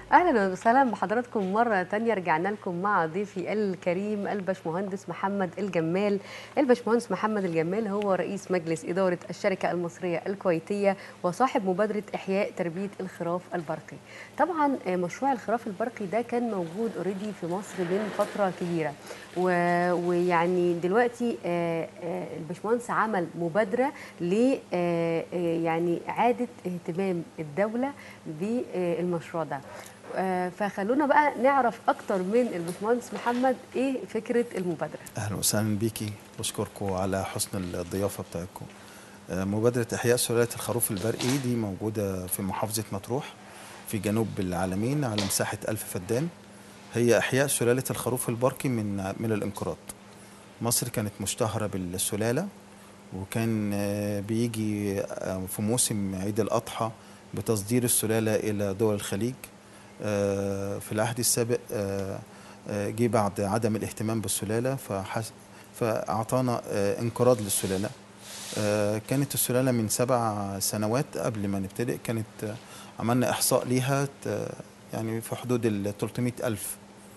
اهلا وسهلا بحضراتكم مره تانية رجعنا لكم مع ضيفي الكريم الباشمهندس محمد الجمال الباشمهندس محمد الجمال هو رئيس مجلس اداره الشركه المصريه الكويتيه وصاحب مبادره احياء تربيه الخراف البرقي طبعا مشروع الخراف البرقي ده كان موجود اوريدي في مصر من فتره كبيره و... ويعني دلوقتي الباشمهندس عمل مبادره ل يعني اعاده اهتمام الدوله بالمشروع ده فخلونا بقى نعرف اكتر من الباشمهندس محمد ايه فكره المبادره اهلا وسهلا بيكي بشكركم على حسن الضيافه بتاعتكم مبادره احياء سلاله الخروف البرقي دي موجوده في محافظه مطروح في جنوب العالمين على مساحه ألف فدان هي احياء سلاله الخروف البرقي من من الانقراض مصر كانت مشتهره بالسلاله وكان بيجي في موسم عيد الاضحى بتصدير السلاله الى دول الخليج في العهد السابق جه بعد عدم الاهتمام بالسلاله فاعطانا انقراض للسلاله كانت السلاله من سبع سنوات قبل ما نبتدئ كانت عملنا احصاء ليها يعني في حدود ال 300 الف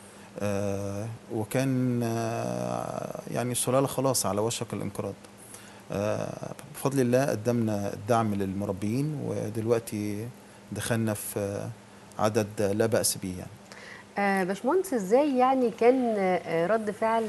وكان يعني السلاله خلاص على وشك الانقراض بفضل الله قدمنا الدعم للمربيين ودلوقتي دخلنا في عدد لا بأس به يعني آه باشمهندس ازاي يعني كان رد فعل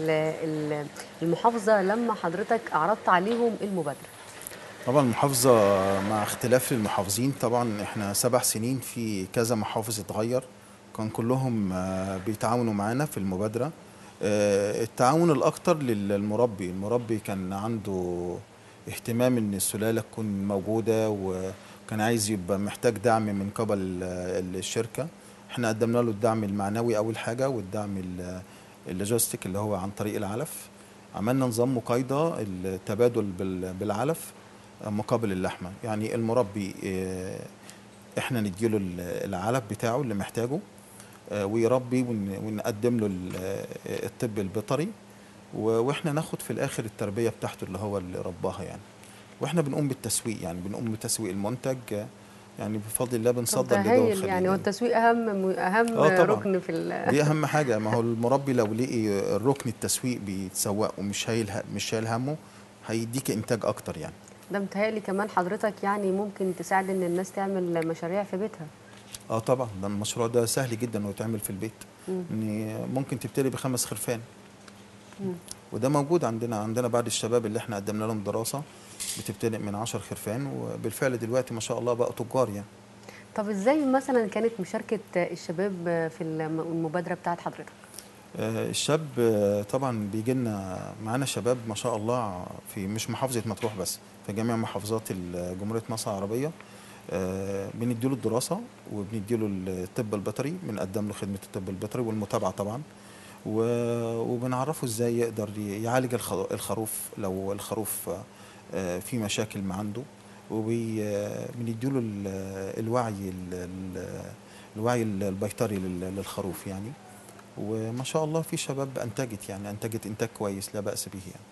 المحافظه لما حضرتك اعرضت عليهم المبادره؟ طبعا المحافظه مع اختلاف المحافظين طبعا احنا سبع سنين في كذا محافظ اتغير كان كلهم بيتعاونوا معانا في المبادره التعاون الاكثر للمربي المربي كان عنده اهتمام ان السلاله تكون موجوده وكان عايز يبقى محتاج دعم من قبل الشركه احنا قدمنا له الدعم المعنوي اول حاجه والدعم اللوجيستيك اللي هو عن طريق العلف عملنا نظام مقايضه التبادل بالعلف مقابل اللحمه يعني المربي احنا نديله العلف بتاعه اللي محتاجه ويربي ونقدم له الطب البيطري واحنا ناخد في الاخر التربيه بتاعته اللي هو اللي رباها يعني واحنا بنقوم بالتسويق يعني بنقوم بتسويق المنتج يعني بفضل الله بنصدر لدول الخليج يعني هو التسويق اهم اهم ركن في دي اهم حاجه ما هو المربي لو لقي الركن التسويق بيتسوق ومش شايل مش شايل همه هيديك انتاج اكتر يعني ده متهيألي كمان حضرتك يعني ممكن تساعد ان الناس تعمل مشاريع في بيتها اه طبعا ده المشروع ده سهل جدا انه يتعمل في البيت ان ممكن تبتدي بخمس خرفان مم. وده موجود عندنا عندنا بعض الشباب اللي احنا قدمنا لهم دراسه بتبتدئ من 10 خرفان وبالفعل دلوقتي ما شاء الله بقوا تجار يعني طب ازاي مثلا كانت مشاركه الشباب في المبادره بتاعت حضرتك آه الشاب طبعا بيجي لنا معانا شباب ما شاء الله في مش محافظه مطروح بس في جميع محافظات جمهوريه مصر العربيه آه بنديله الدراسه وبنديله الطب البيطري بنقدم له خدمه الطب البيطري والمتابعه طبعا وبنعرفه ازاي يقدر يعالج الخروف لو الخروف آه في مشاكل ما عنده وبنديله الوعي الوعي البيطري للخروف يعني وما شاء الله في شباب انتجت يعني انتجت انتاج كويس لا باس به يعني.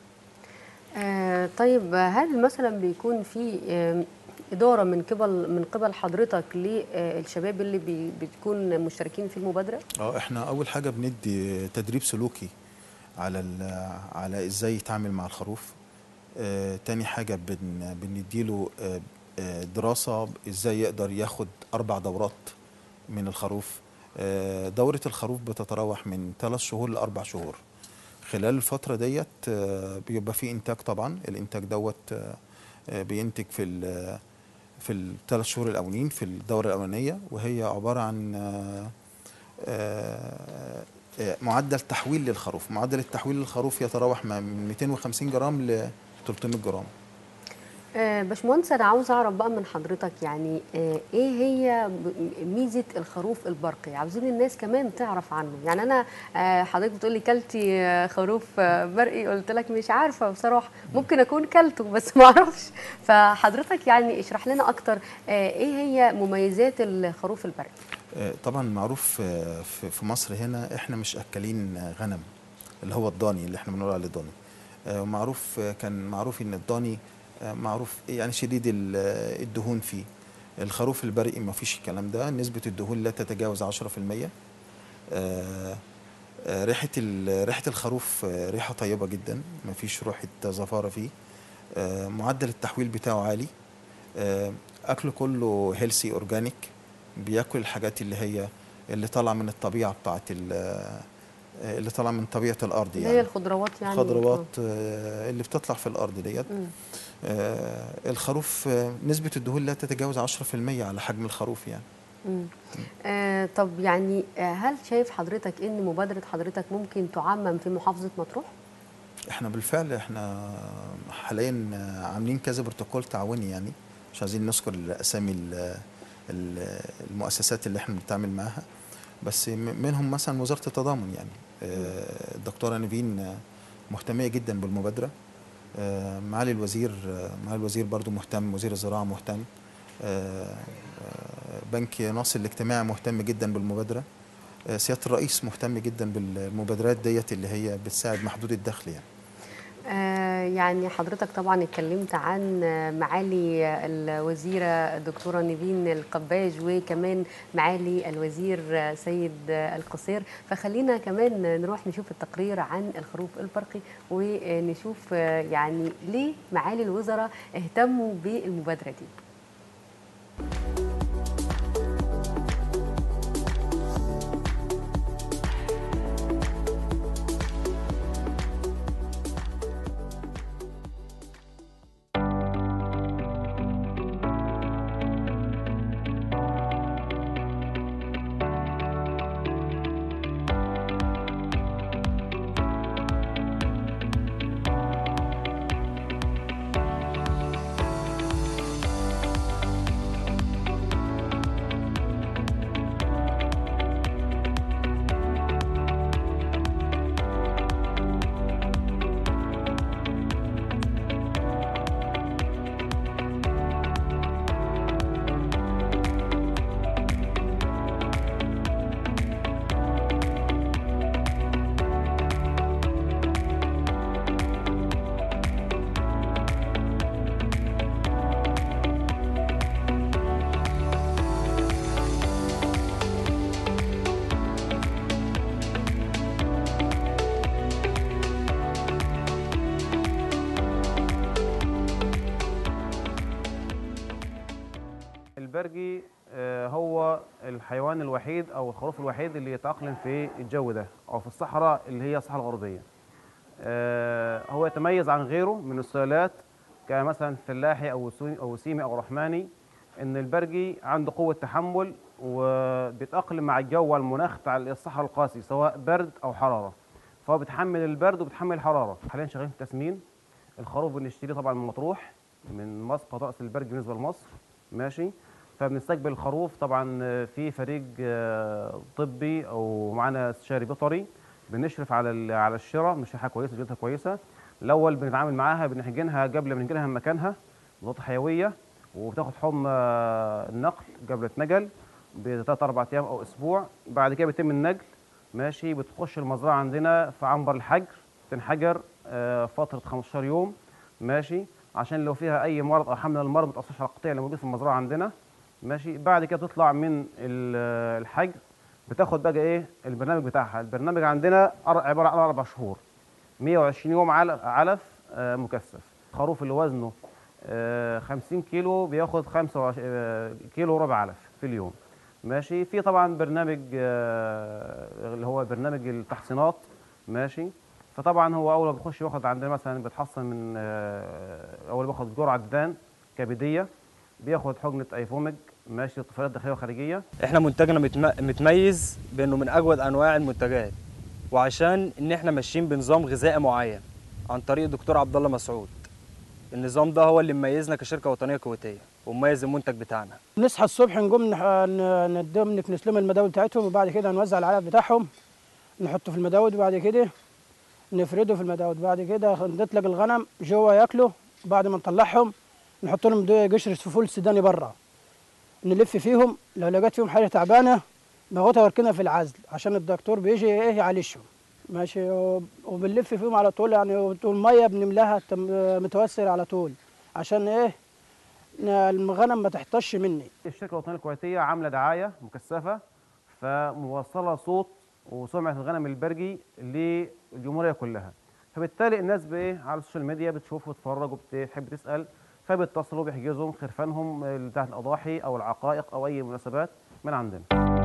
آه طيب هل مثلا بيكون في آه اداره من قبل من قبل حضرتك للشباب اللي بي بتكون مشتركين في المبادره؟ اه احنا اول حاجه بندي تدريب سلوكي على على ازاي يتعامل مع الخروف. آه تاني حاجه بن بنديله آه آه دراسه ازاي يقدر ياخد اربع دورات من الخروف. آه دوره الخروف بتتراوح من ثلاث شهور لاربع شهور. خلال الفتره ديت آه بيبقى في انتاج طبعا الانتاج دوت آه بينتج في في الثلاث شهور الاولين في الدوره الاولانيه وهي عباره عن معدل تحويل للخروف معدل التحويل للخروف يتراوح من 250 جرام ل 300 جرام آه باشمهندس انا عاوز اعرف بقى من حضرتك يعني آه ايه هي ميزه الخروف البرقي عاوزين الناس كمان تعرف عنه يعني انا آه حضرتك بتقول لي كلتي خروف برقي قلت لك مش عارفه بصراحه ممكن اكون كلته بس ما اعرفش فحضرتك يعني اشرح لنا اكتر ايه هي مميزات الخروف البرقي طبعا معروف في مصر هنا احنا مش اكلين غنم اللي هو الضاني اللي احنا بنقول عليه ضاني ومعروف كان معروف ان الضاني معروف يعني شديد الدهون فيه الخروف البرقي ما فيش الكلام ده نسبة الدهون لا تتجاوز 10% آه، آه، ريحة ال- ريحة الخروف آه، ريحة طيبة جدا ما فيش ريحة زفارة فيه آه، معدل التحويل بتاعه عالي آه، أكله كله هيلسي أورجانيك بياكل الحاجات اللي هي اللي طالعة من الطبيعة بتاعت ال- آه، اللي طالعة من طبيعة الأرض اللي يعني هي الخضروات يعني خضروات آه، اللي بتطلع في الأرض ديت مم. آه، الخروف آه، نسبة الدهون لا تتجاوز 10% على حجم الخروف يعني مم. آه طب يعني آه هل شايف حضرتك ان مبادره حضرتك ممكن تعمم في محافظه مطروح؟ احنا بالفعل احنا حاليا عاملين كذا بروتوكول تعاوني يعني مش عايزين نذكر اسامي ال- ال- المؤسسات اللي احنا بنتعامل معاها بس م- منهم مثلا وزاره التضامن يعني آه، الدكتوره نيفين آه، مهتميه جدا بالمبادره آه، معالي الوزير آه، معالي الوزير برضو مهتم وزير الزراعه مهتم آه، آه، بنك ناصر الاجتماعي مهتم جدا بالمبادره آه، سياده الرئيس مهتم جدا بالمبادرات ديت اللي هي بتساعد محدود الدخل يعني آه يعني حضرتك طبعا اتكلمت عن آه، معالي الوزيره الدكتوره نيفين القباج وكمان معالي الوزير آه، سيد آه، القصير فخلينا كمان نروح نشوف التقرير عن الخروف البرقي ونشوف آه، يعني ليه معالي الوزراء اهتموا بالمبادره دي البرجي آه، هو الحيوان الوحيد او الخروف الوحيد اللي يتأقلم في الجو ده او في الصحراء اللي هي الصحراء الغربية آه، هو يتميز عن غيره من السلالات كمثلا فلاحي او وسو- او وسيمي او رحماني ان البرجي عنده قوة تحمل وبيتأقلم مع الجو والمناخ بتاع الصحراء القاسي سواء برد او حرارة فهو بيتحمل البرد وبيتحمل الحرارة حاليا شغالين في تسمين الخروف بنشتريه طبعا من مطروح من مسقط رأس البرج بالنسبة لمصر ماشي فبنستقبل الخروف طبعا في فريق آه، طبي او معانا استشاري بيطري بنشرف على ال- على الشراء مش حاجه كويسه جودتها كويسه الاول بنتعامل معاها بنحجنها قبل ما ننقلها من مكانها نقطه حيويه وبتاخد حكم آه، النقل قبل النقل بثلاث اربع ايام او اسبوع بعد كده بيتم النقل ماشي بتخش المزرعه عندنا في عنبر الحجر تنحجر آه، فتره 15 يوم ماشي عشان لو فيها اي مرض او حمل المرض ما تاثرش على القطيع اللي موجود في المزرعه عندنا ماشي بعد كده بتطلع من ال- الحجر بتاخد بقى ايه البرنامج بتاعها البرنامج عندنا أر- عباره عن اربع شهور 120 يوم علف, علف آه، مكثف خروف اللي وزنه آه، 50 كيلو بياخد 25 آه، كيلو ربع علف في اليوم ماشي في طبعا برنامج آه، اللي هو برنامج التحصينات ماشي فطبعا هو اول ما بيخش ياخد عندنا مثلا بيتحصن من آه، اول بياخد جرعه ديدان كبديه بياخد حقنه ايفوميج ماشي طفيلات داخليه وخارجيه احنا منتجنا متم- متميز بانه من اجود انواع المنتجات وعشان ان احنا ماشيين بنظام غذائي معين عن طريق الدكتور عبد الله مسعود النظام ده هو اللي مميزنا كشركه وطنيه كويتيه ومميز المنتج بتاعنا نصحى الصبح نقوم نح- ن- نديهم نكنس لهم المداود بتاعتهم وبعد كده نوزع العلف بتاعهم نحطه في المداود وبعد كده نفرده في المداود بعد كده نطلق الغنم جوا ياكلوا بعد ما نطلعهم نحط لهم دو- قشر فول سوداني برا نلف فيهم لو لقيت فيهم حاجه تعبانه ناخدها وركنها في العزل عشان الدكتور بيجي ايه يعالجهم ماشي وب- وبنلف فيهم على طول يعني والميه بنملاها تم- متوسر على طول عشان ايه الغنم ما تحتش مني الشركه الوطنيه الكويتيه عامله دعايه مكثفه فموصله صوت وسمعه الغنم البرجي للجمهوريه كلها فبالتالي الناس بايه على السوشيال ميديا بتشوف وتتفرج وبتحب تسال فبيتصلوا بيحجزوا خرفانهم بتاعت الاضاحي او العقائق او اي مناسبات من عندنا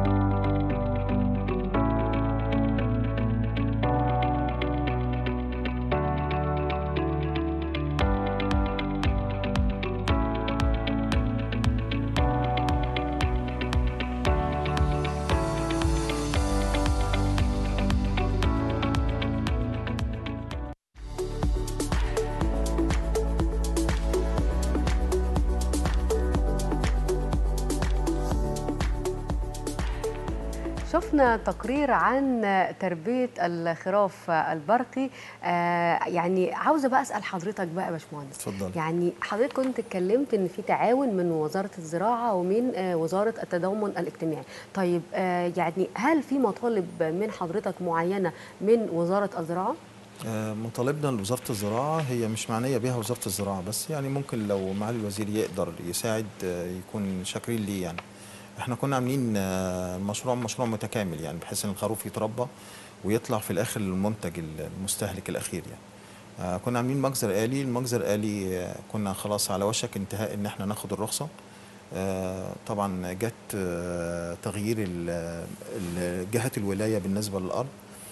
شفنا تقرير عن تربية الخراف البرقي آه يعني عاوزة بقى أسأل حضرتك بقى يا باشمهندس اتفضل يعني حضرتك كنت اتكلمت ان في تعاون من وزاره الزراعه ومن آه، وزاره التضامن الاجتماعي طيب آه، يعني هل في مطالب من حضرتك معينه من وزاره الزراعه آه، مطالبنا لوزارة الزراعة هي مش معنية بها وزارة الزراعة بس يعني ممكن لو معالي الوزير يقدر يساعد آه، يكون شاكرين ليه يعني احنا كنا عاملين آه، مشروع مشروع متكامل يعني بحيث ان الخروف يتربى ويطلع في الاخر المنتج المستهلك الاخير يعني آه، كنا عاملين مجزر آلي المجزر آلي آه، كنا خلاص على وشك انتهاء ان احنا ناخد الرخصة آه، طبعا جت آه، تغيير ال- ال- جهة الولاية بالنسبة للأرض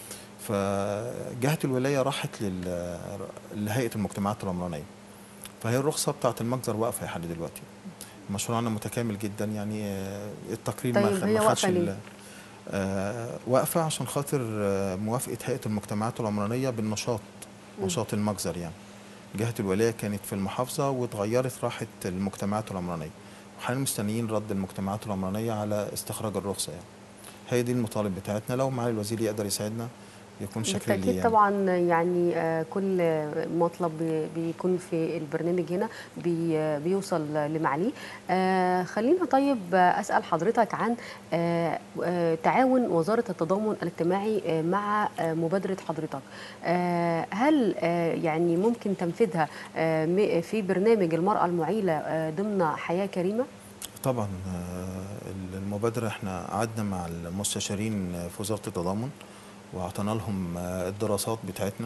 فجهة الولاية راحت لل- لهيئة المجتمعات العمرانية فهي الرخصة بتاعت المجزر واقفة لحد دلوقتي مشروعنا متكامل جدا يعني آه، التقرير ما طيب خ- هي ما واقفة خدش ال- ليه؟ آه، واقفة عشان خاطر آه، موافقة هيئة المجتمعات العمرانية بالنشاط نشاط المجزر يعني جهة الولاية كانت في المحافظة واتغيرت راحت المجتمعات العمرانية وحاليا مستنيين رد المجتمعات العمرانية على استخراج الرخصة يعني هي دي المطالب بتاعتنا لو معالي الوزير يقدر يساعدنا يكون شاكرين ليه بالتاكيد يعني. طبعا يعني آه، كل مطلب بي- بيكون في البرنامج هنا بي- بيوصل لمعاليه آه، خلينا طيب آه، اسال حضرتك عن آه، آه، تعاون وزاره التضامن الاجتماعي آه، مع آه، مبادره حضرتك آه، هل آه، يعني ممكن تنفيذها آه، م- في برنامج المراه المعيله آه، ضمن حياه كريمه طبعا آه، المبادرة احنا قعدنا مع المستشارين في وزارة التضامن واعطينا لهم آه، الدراسات بتاعتنا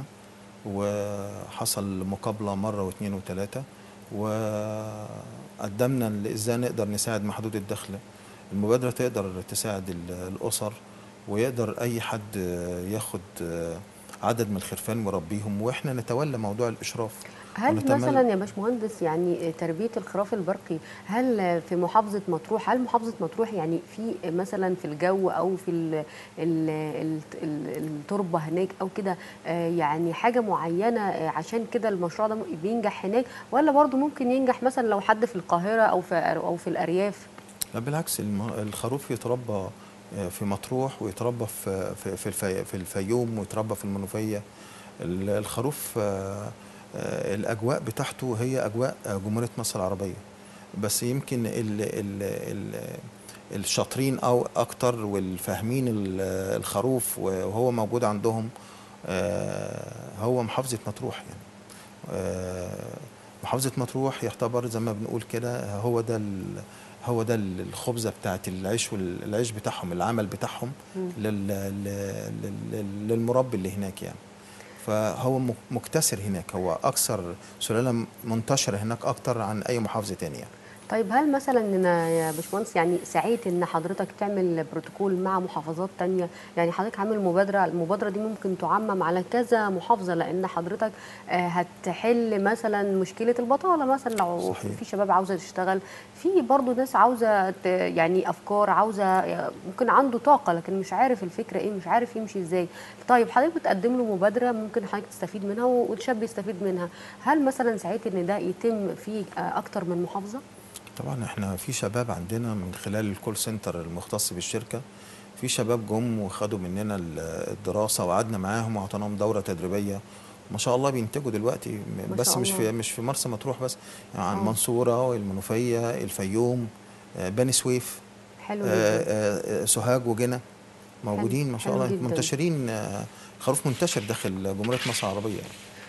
وحصل مقابلة مرة واثنين وثلاثة وقدمنا ال- ازاي نقدر نساعد محدود الدخل المبادرة تقدر تساعد ال- الأسر ويقدر أي حد آه، ياخد آه، عدد من الخرفان ويربيهم واحنا نتولى موضوع الإشراف هل ونتمل- مثلا يا باشمهندس يعني تربيه الخراف البرقي هل في محافظه مطروح هل محافظه مطروح يعني في مثلا في الجو او في ال ال ال ال التربه هناك او كده آه، يعني حاجه معينه آه، عشان كده المشروع ده بينجح هناك ولا برضه ممكن ينجح مثلا لو حد في القاهره او في او في الارياف لا بالعكس الم- الخروف يتربى آه، في مطروح ويتربى في في في الفي في الفيوم ويتربى في المنوفيه ال- الخروف آه، آه، الاجواء بتاعته هي اجواء آه، جمهوريه مصر العربيه بس يمكن ال ال ال الشاطرين او اكتر والفاهمين ال- الخروف وهو موجود عندهم آه، هو محافظه مطروح يعني آه، محافظة مطروح يعتبر زي ما بنقول كده هو ده ال- هو ده ال- الخبزة بتاعت العيش والعيش بتاعهم العمل بتاعهم لل- لل- لل- للمربي اللي هناك يعني فهو م- مكتسر هناك هو أكثر سلالة منتشرة هناك أكتر عن أي محافظة تانية يعني. طيب هل مثلا إن يا باشمهندس يعني سعيت ان حضرتك تعمل بروتوكول مع محافظات تانية يعني حضرتك عامل مبادره المبادره دي ممكن تعمم على كذا محافظه لان حضرتك آه، هتحل مثلا مشكله البطاله مثلا لو صحيح. في شباب عاوزه تشتغل في برضو ناس عاوزه ت- يعني افكار عاوزه ممكن عنده طاقه لكن مش عارف الفكره ايه مش عارف يمشي ازاي طيب حضرتك بتقدم له مبادره ممكن حضرتك تستفيد منها والشاب يستفيد منها هل مثلا سعيت ان ده يتم في آه، اكتر من محافظه طبعا احنا في شباب عندنا من خلال الكول سنتر المختص بالشركه في شباب جم وخدوا مننا ال- الدراسه وقعدنا معاهم واعطيناهم دوره تدريبيه ما شاء الله بينتجوا دلوقتي م- ما بس شاء مش الله. في مش في مرسى مطروح بس يعني آه. المنصوره المنوفيه الفيوم آه، بني سويف حلو آه، جدا آه، آه، سوهاج وجنة موجودين ما شاء حلو الله جدا. منتشرين آه، خروف منتشر داخل جمهوريه مصر العربيه يعني.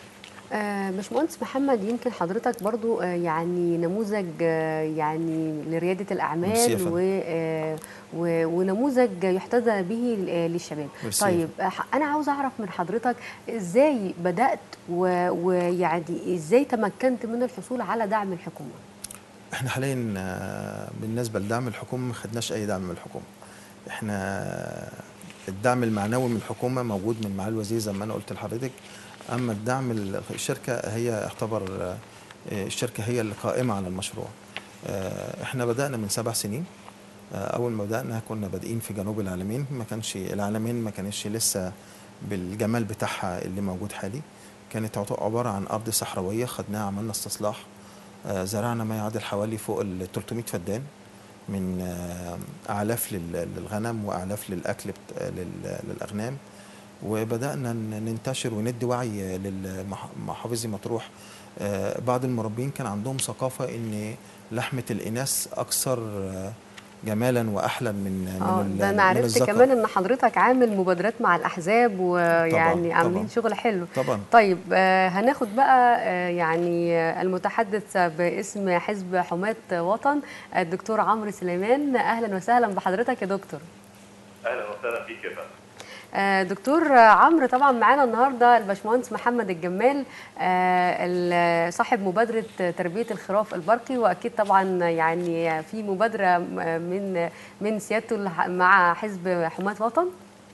آه، باشمهندس محمد يمكن حضرتك برضو آه، يعني نموذج آه، يعني لريادة ميرسي يا الأعمال فندم. و آه، و- ونموذج يحتذى به ل- للشباب ميرسي. طيب آه، ح- أنا عاوز أعرف من حضرتك إزاي بدأت و- ويعني إزاي تمكنت من الحصول على دعم الحكومة احنا حاليا آه، بالنسبه لدعم الحكومه ما خدناش اي دعم من الحكومه احنا الدعم المعنوي من الحكومه موجود من معالي الوزير زي ما انا قلت لحضرتك اما الدعم ال- الشركه هي يعتبر آه، الشركه هي اللي قائمه على المشروع آه، احنا بدانا من سبع سنين آه، اول ما بدانا كنا بادئين في جنوب العالمين ما كانش العالمين ما كانتش لسه بالجمال بتاعها اللي موجود حالي كانت عط- عباره عن ارض صحراويه خدناها عملنا استصلاح آه، زرعنا ما يعادل حوالي فوق ال 300 فدان من آه، اعلاف لل- للغنم واعلاف للاكل بت- لل- للاغنام وبدانا ن- ننتشر وندي وعي للمحافظي مطروح آه، بعض المربين كان عندهم ثقافه ان لحمه الاناث اكثر آه، جمالا واحلى من اه من ال- ده انا من عرفت الذكر. كمان ان حضرتك عامل مبادرات مع الاحزاب ويعني طبعاً، عاملين طبعاً. شغل حلو طبعا طيب آه، هناخد بقى آه، يعني آه، المتحدث باسم حزب حماة وطن الدكتور عمرو سليمان اهلا وسهلا بحضرتك يا دكتور اهلا وسهلا بيك يا فندم آه، دكتور عمرو طبعا معانا النهارده الباشمهندس محمد الجمال آه، ال- صاحب مبادره تربيه الخراف البرقي واكيد طبعا يعني في مبادره من من سيادته الح- مع حزب حماة وطن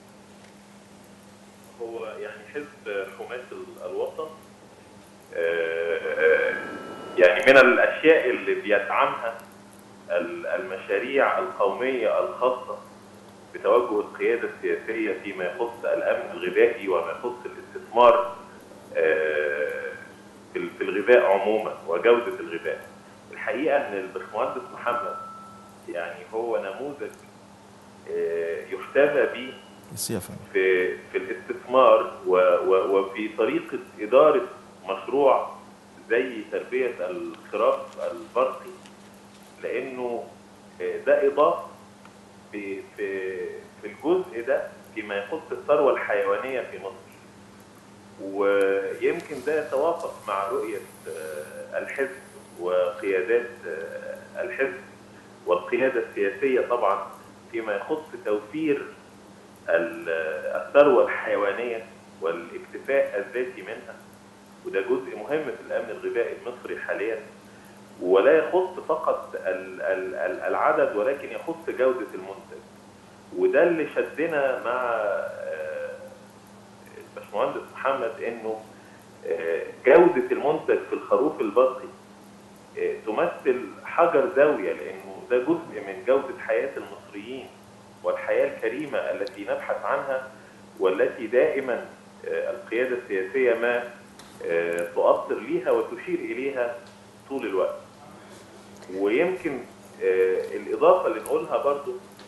هو يعني حزب حماة ال- الوطن آه، آه، يعني من الاشياء اللي بيدعمها ال- المشاريع القوميه الخاصه بتوجه القياده السياسيه فيما يخص الامن الغذائي وما يخص الاستثمار آه، في ال- في الغذاء عموما وجوده الغذاء. الحقيقه ان الباشمهندس محمد يعني هو نموذج آه، يحتذى به بس يا فندم في في الاستثمار و و وفي طريقه اداره مشروع زي تربيه الخراف البرقي لانه ده اضافه في في في الجزء ده فيما يخص الثروه الحيوانيه في مصر ويمكن ده يتوافق مع رؤيه آه، الحزب وقيادات آه، الحزب والقياده السياسيه طبعا فيما يخص توفير ال- الثروة الحيوانية والاكتفاء الذاتي منها وده جزء مهم في الأمن الغذائي المصري حاليا ولا يخص فقط ال- ال- ال- العدد ولكن يخص جودة المنتج وده اللي شدنا مع آه، الباشمهندس محمد انه آه، جودة المنتج في الخروف البرقي آه، تمثل حجر زاوية لأنه ده جزء من جودة حياة المصريين والحياة الكريمة التي نبحث عنها والتي دائما آه، القيادة السياسية ما آه، تؤطر ليها وتشير إليها طول الوقت ويمكن آه، الإضافة اللي نقولها برضو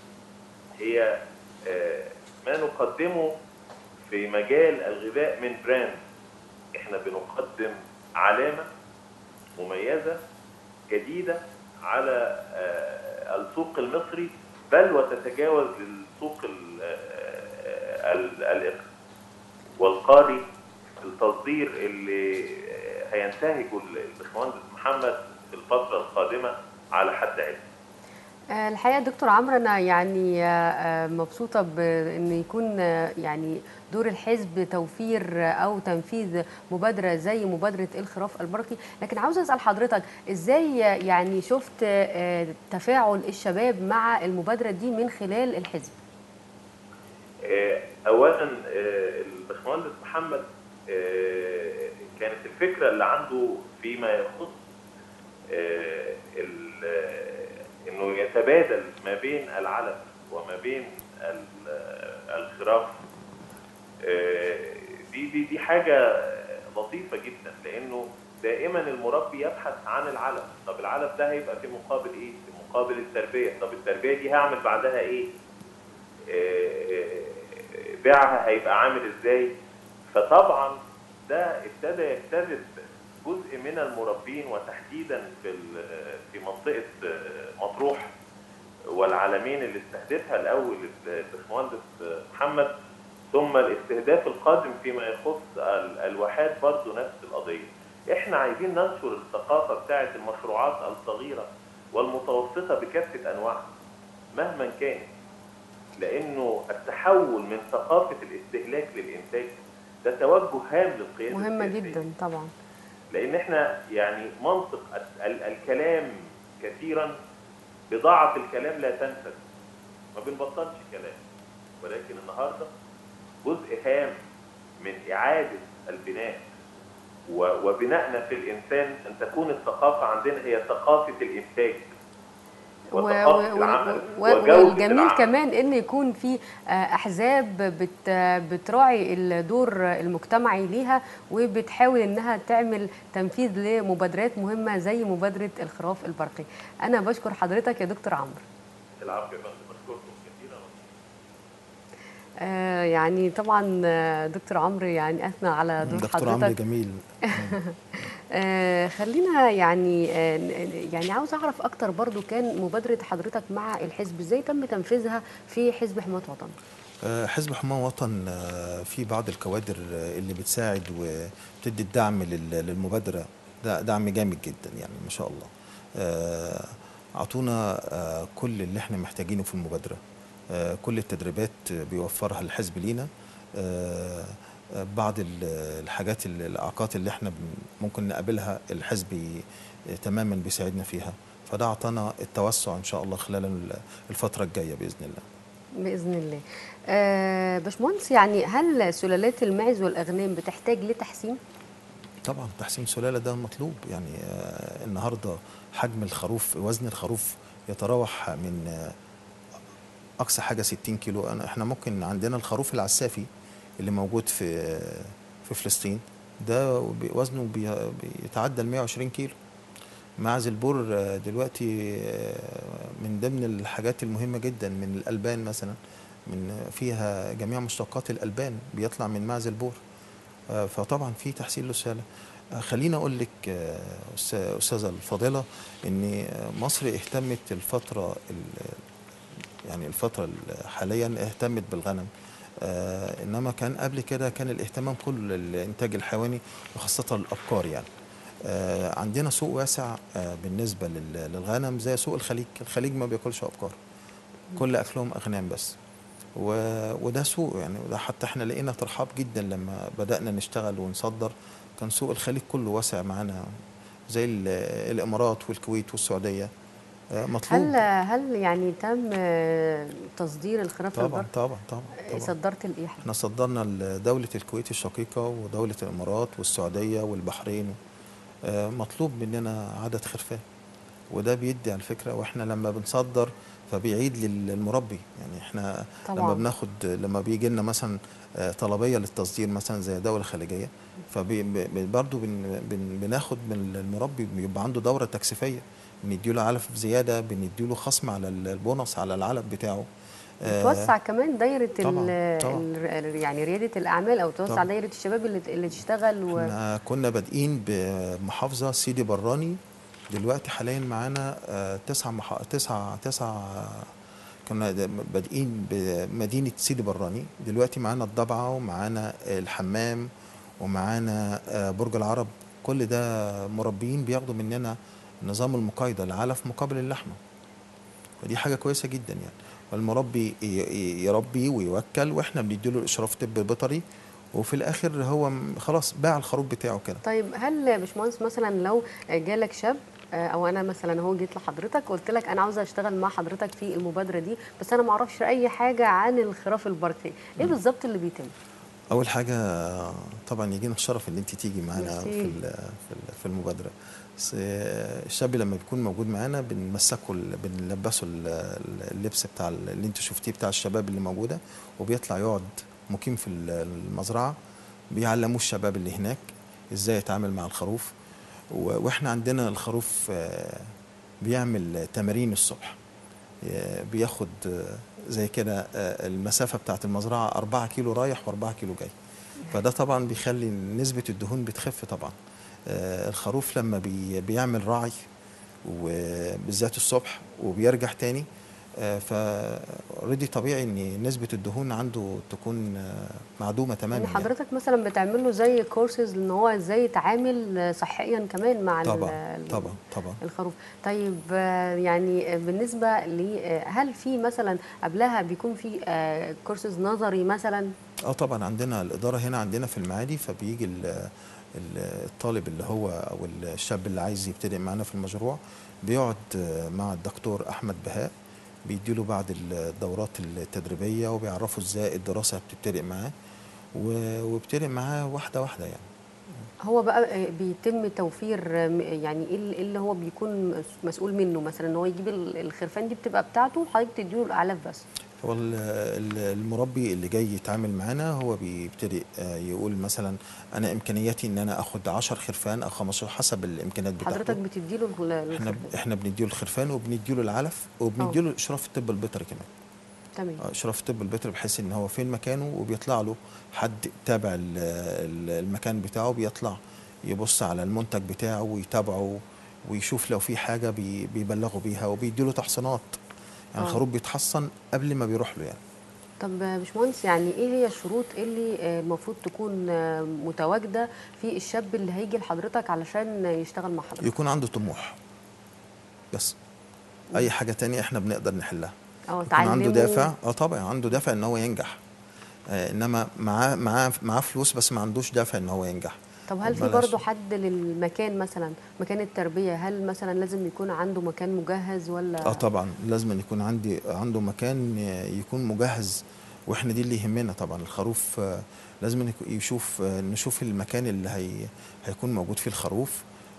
هي آه، ما نقدمه في مجال الغذاء من براند احنا بنقدم علامة مميزة جديدة على آه، السوق المصري بل وتتجاوز للسوق ال- آه، ال- الإقليمي والقاري التصدير اللي آه، هينتهجه الباشمهندس محمد في الفترة القادمة على حد علمي آه، الحقيقه دكتور عمرو انا يعني آه، آه، مبسوطه بان يكون آه، يعني دور الحزب توفير آه، او تنفيذ مبادره زي مبادره الخراف البرقي لكن عاوزه اسال حضرتك ازاي آه، يعني شفت آه، تفاعل الشباب مع المبادره دي من خلال الحزب آه، اولا آه، الباشمهندس محمد آه، كانت الفكره اللي عنده فيما يخص آه، ال- آه، انه يتبادل ما بين العلف وما بين ال- آه، الخراف آه، دي دي دي حاجه لطيفه جدا لانه دائما المربي يبحث عن العلف طب العلف ده هيبقى في مقابل ايه في مقابل التربيه طب التربيه دي هعمل بعدها ايه بيعها هيبقى عامل ازاي فطبعا ده ابتدى يجتذب جزء من المربين وتحديدا في ال- في منطقه مطروح والعالمين اللي استهدفها الاول الباشمهندس محمد ثم الاستهداف القادم فيما يخص ال- الواحات برضه نفس القضيه. احنا عايزين ننشر الثقافه بتاعه المشروعات الصغيره والمتوسطه بكافه انواعها مهما كانت. لانه التحول من ثقافه الاستهلاك للانتاج ده توجه هام للقياده مهمه السياسية. جدا طبعا لان احنا يعني منطق ال- ال- الكلام كثيرا بضاعة الكلام لا تنفذ ما بنبطلش كلام ولكن النهارده جزء هام من إعادة البناء و- وبنائنا في الإنسان أن تكون الثقافة عندنا هي ثقافة الإنتاج و- وثقافة و- العمل و- وجودة والجميل العمل. كمان ان يكون في آه، احزاب بت بتراعي الدور المجتمعي ليها وبتحاول انها تعمل تنفيذ لمبادرات مهمه زي مبادره الخراف البرقي انا بشكر حضرتك يا دكتور عمرو العفو يا فندم بشكركم كثيرا آه، يعني طبعا آه، دكتور عمرو يعني اثنى على دور دكتور عمرو حضرتك جميل آه خلينا يعني آه ن- يعني عاوز اعرف اكتر برضو كان مبادره حضرتك مع الحزب ازاي تم تنفيذها في حزب حمايه وطن آه، حزب حماة وطن آه، في بعض الكوادر آه، اللي بتساعد وبتدي الدعم لل- للمبادرة ده دعم جامد جدا يعني ما شاء الله آه، عطونا آه، كل اللي احنا محتاجينه في المبادرة آه، كل التدريبات بيوفرها الحزب لينا آه، آه، بعض ال- الحاجات ال- الإعاقات اللي احنا بن- ممكن نقابلها الحزب ي- تماما بيساعدنا فيها فده عطانا التوسع إن شاء الله خلال ال- الفترة الجاية بإذن الله باذن الله آه باشمهندس يعني هل سلالات الماعز والاغنام بتحتاج لتحسين طبعا تحسين سلالة ده مطلوب يعني آه، النهارده حجم الخروف وزن الخروف يتراوح من آه، اقصى حاجه 60 كيلو أنا احنا ممكن عندنا الخروف العسافي اللي موجود في آه، في فلسطين ده بي- وزنه بي- بيتعدى ال 120 كيلو معز البور آه، دلوقتي آه، من ضمن الحاجات المهمه جدا من الالبان مثلا من فيها جميع مشتقات الالبان بيطلع من معز البور آه، فطبعا في تحسين للسلالة آه، خليني اقول لك آه، أستاذ- استاذه الفاضله ان آه، مصر اهتمت الفتره ال- يعني الفتره ال- حاليا اهتمت بالغنم آه، انما كان قبل كده كان الاهتمام كله للانتاج الحيواني وخاصه الابقار يعني آه، عندنا سوق واسع آه، بالنسبه لل- للغنم زي سوق الخليج الخليج ما بياكلش ابقار كل اكلهم اغنام بس و... وده سوق يعني وده حتى احنا لقينا ترحاب جدا لما بدانا نشتغل ونصدر كان سوق الخليج كله واسع معانا زي ال- الامارات والكويت والسعوديه آه، مطلوب هل هل يعني تم آه، تصدير الخراف طبعا البر طبعا طبعا طبعا صدرت الايه احنا صدرنا لدولة الكويت الشقيقة ودولة الإمارات والسعودية والبحرين آه، مطلوب مننا عدد خرفان وده بيدي على فكرة واحنا لما بنصدر فبيعيد لل- للمربي يعني احنا طبعاً. لما بناخد لما بيجي لنا مثلا آه، طلبية للتصدير مثلا زي دولة خليجية فبرضه بن بن بناخد من المربي بيبقى عنده دورة تكثيفية بنديله علف زيادة بنديله خصم على البونص على العلف بتاعه آه، توسع كمان دايره طبعاً، ال طبعاً. ال يعني رياده الاعمال او توسع طبعاً. دايره الشباب اللي اللي تشتغل و... احنا كنا بادئين بمحافظه سيدي براني دلوقتي حاليا معانا آه، تسع مح... تسع تسع آه، كنا د- بادئين بمدينه سيدي براني دلوقتي معانا الضبعه ومعانا الحمام ومعانا آه، برج العرب كل ده مربيين بياخدوا مننا نظام المقايضه العلف مقابل اللحمه ودي حاجه كويسه جدا يعني والمربي ي- ي- يربي ويوكل واحنا بنديله الاشراف طب بيطري وفي الاخر هو م- خلاص باع الخروف بتاعه كده طيب هل يا باشمهندس مثلا لو جالك شاب آه، او انا مثلا هو جيت لحضرتك قلت لك انا عاوزه اشتغل مع حضرتك في المبادره دي بس انا ما اعرفش اي حاجه عن الخراف البرقي ايه بالظبط اللي بيتم اول حاجه طبعا يجينا الشرف ان انت تيجي معانا ميرسي. في ال- في ال- في المبادره بس آه، الشاب لما بيكون موجود معانا بنمسكه ال- بنلبسه ال- ال- اللبس بتاع ال- اللي انت شفتيه بتاع الشباب اللي موجوده وبيطلع يقعد مقيم في ال- المزرعه بيعلموه الشباب اللي هناك ازاي يتعامل مع الخروف و- واحنا عندنا الخروف آه، بيعمل تمارين الصبح آه، بياخد آه، زي كده آه، المسافة بتاعت المزرعة 4 كيلو رايح و4 كيلو جاي فده طبعا بيخلي نسبة الدهون بتخف طبعا آه، الخروف لما بي بيعمل راعي وبالذات الصبح وبيرجع تاني فاوريدي طبيعي ان نسبه الدهون عنده تكون آه، معدومه تماما يعني حضرتك مثلا بتعمل له زي كورسز ان هو ازاي يتعامل صحيا كمان مع ال- طبعا ال- طبعا طبعا الخروف طيب آه، يعني آه، بالنسبه ل آه، هل في مثلا قبلها بيكون في آه، كورسز نظري مثلا اه طبعا عندنا الاداره هنا عندنا في المعادي فبيجي ال- ال- الطالب اللي هو او الشاب اللي عايز يبتدئ معانا في المشروع بيقعد آه، مع الدكتور احمد بهاء بيديله بعض الدورات التدريبيه وبيعرفه ازاي الدراسه بتبتدئ معاه و- وبيبتدئ معاه واحده واحده يعني هو بقى آه، بيتم توفير آه، م- يعني ايه اللي- إيه اللي هو بيكون مس- مسؤول منه مثلا ان هو يجيب ال- الخرفان دي بتبقى بتاعته وحضرتك تديله الاعلاف بس هو ال- ال- المربي اللي جاي يتعامل معانا هو بيبتدي آه، يقول مثلا انا امكانياتي ان انا اخد 10 خرفان او 15 حسب الامكانيات بتاعته حضرتك بتديله ال- احنا الخرفان احنا بنديله الخرفان وبنديله العلف وبنديله اشراف الطب البيطري كمان تمام آه، اشراف الطب البيطري بحيث ان هو فين مكانه وبيطلع له حد تابع ال- ال- المكان بتاعه بيطلع يبص على المنتج بتاعه ويتابعه ويشوف لو في حاجه بي- بيبلغوا بيها وبيديله تحصينات يعني آه. الخروف بيتحصن قبل ما بيروح له يعني طب آه، باشمهندس يعني ايه هي الشروط اللي آه، المفروض تكون آه، متواجده في الشاب اللي هيجي لحضرتك علشان يشتغل مع حضرتك يكون عنده طموح بس اي حاجه تانية احنا بنقدر نحلها او يكون عنده تعلمه دافع اه طبعا عنده دافع ان هو ينجح آه انما معاه معاه معاه فلوس بس ما عندوش دافع ان هو ينجح طب هل في بلاش. برضه حد للمكان مثلا مكان التربيه هل مثلا لازم يكون عنده مكان مجهز ولا اه طبعا لازم أن يكون عندي عنده مكان يكون مجهز واحنا دي اللي يهمنا طبعا الخروف آه، لازم أن يكون- يشوف آه، نشوف المكان اللي هي هيكون موجود فيه الخروف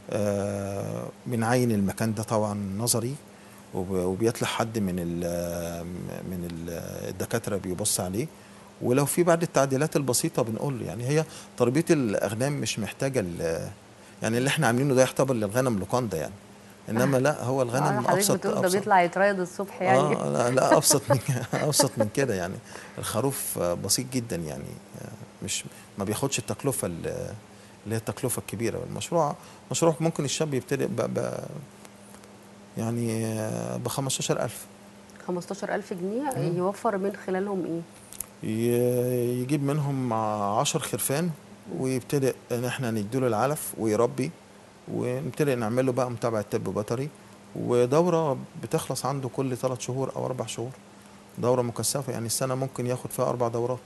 آه، بنعين المكان ده طبعا نظري وب- وبيطلع حد من ال- من ال- الدكاتره بيبص عليه ولو في بعض التعديلات البسيطه بنقول له يعني هي تربيه الاغنام مش محتاجه ال- يعني اللي احنا عاملينه ده يعتبر للغنم لوكاندا يعني انما لا هو آه، الغنم حضرتك ابسط بتقول ده أبسط. بيطلع يتريض الصبح يعني اه لا, لا ابسط من ابسط من كده يعني الخروف آه، بسيط جدا يعني آه، مش ما بياخدش التكلفه ال- اللي هي التكلفه الكبيره المشروع مشروع ممكن الشاب يبتدئ ب, ب يعني ب 15000 15000 جنيه يوفر من خلالهم ايه ي- يجيب منهم 10 خرفان ويبتدئ ان احنا نديله العلف ويربي ونبتدئ نعمل له بقى متابعه طب بيطري ودوره بتخلص عنده كل ثلاث شهور او اربع شهور دوره مكثفه يعني السنه ممكن ياخد فيها اربع دورات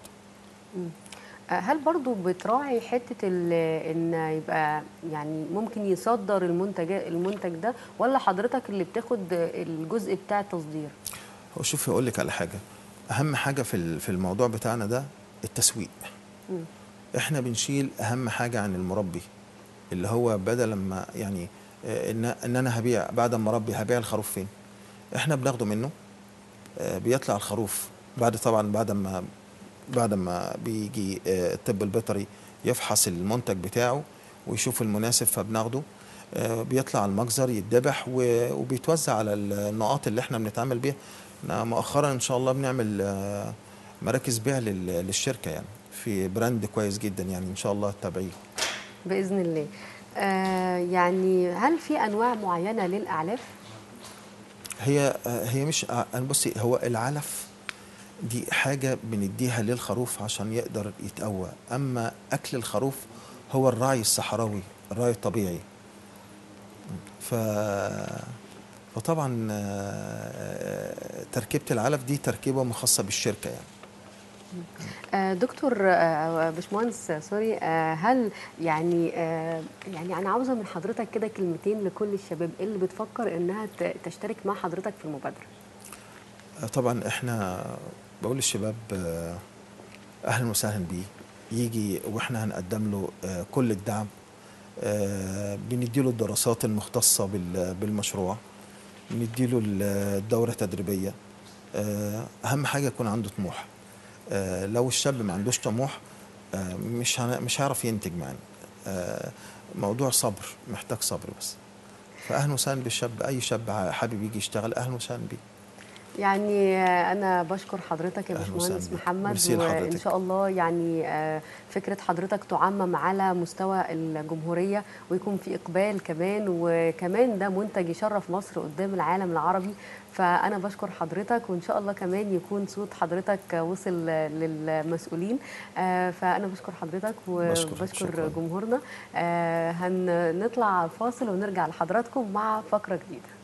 آه، هل برضو بتراعي حته ال- ان يبقى يعني ممكن يصدر المنتج المنتج ده ولا حضرتك اللي بتاخد الجزء بتاع التصدير هو شوف اقول لك على حاجه اهم حاجه في ال- في الموضوع بتاعنا ده التسويق مم. احنا بنشيل اهم حاجه عن المربي اللي هو بدل لما يعني آه، ان ان انا هبيع بعد ما اربي هبيع الخروف فين احنا بناخده منه آه، بيطلع الخروف بعد طبعا بعد ما بعد ما بيجي آه، الطب البيطري يفحص المنتج بتاعه ويشوف المناسب فبناخده آه، بيطلع المجزر يتذبح و- وبيتوزع على النقاط اللي احنا بنتعامل بيها إحنا مؤخرا ان شاء الله بنعمل آه، مراكز بيع لل- للشركه يعني في براند كويس جدا يعني ان شاء الله تتابعيه باذن الله آه يعني هل في انواع معينه للاعلاف هي آه، هي مش آه، انا بصي هو العلف دي حاجه بنديها للخروف عشان يقدر يتقوى اما اكل الخروف هو الراعي الصحراوي الراعي الطبيعي ف فطبعا آه، تركيبه العلف دي تركيبه خاصه بالشركه يعني آه دكتور آه باشمهندس سوري آه هل يعني آه يعني انا عاوزه من حضرتك كده كلمتين لكل الشباب اللي بتفكر انها ت- تشترك مع حضرتك في المبادره آه، طبعا احنا بقول للشباب آه، اهلا وسهلا بيه يجي واحنا هنقدم له آه، كل الدعم آه، بنديله الدراسات المختصة بال- بالمشروع بنديله ال- الدورة التدريبية آه، أهم حاجة يكون عنده طموح آه، لو الشاب ما عندوش طموح آه، مش هن- مش هيعرف ينتج معانا آه، موضوع صبر محتاج صبر بس فأهلا وسهلا بالشاب أي شاب حابب يجي يشتغل أهلا وسهلا بيه يعني آه، انا بشكر حضرتك يا أهلا باشمهندس وسهلا بك. محمد ميرسي وان لحضرتك. شاء الله يعني آه، فكره حضرتك تعمم على مستوى الجمهوريه ويكون في اقبال كمان وكمان ده منتج يشرف مصر قدام العالم العربي فانا بشكر حضرتك وان شاء الله كمان يكون صوت حضرتك وصل للمسؤولين آه، فانا بشكر حضرتك بشكرك، وبشكر شكراً. جمهورنا آه، هنطلع فاصل ونرجع لحضراتكم مع فقره جديده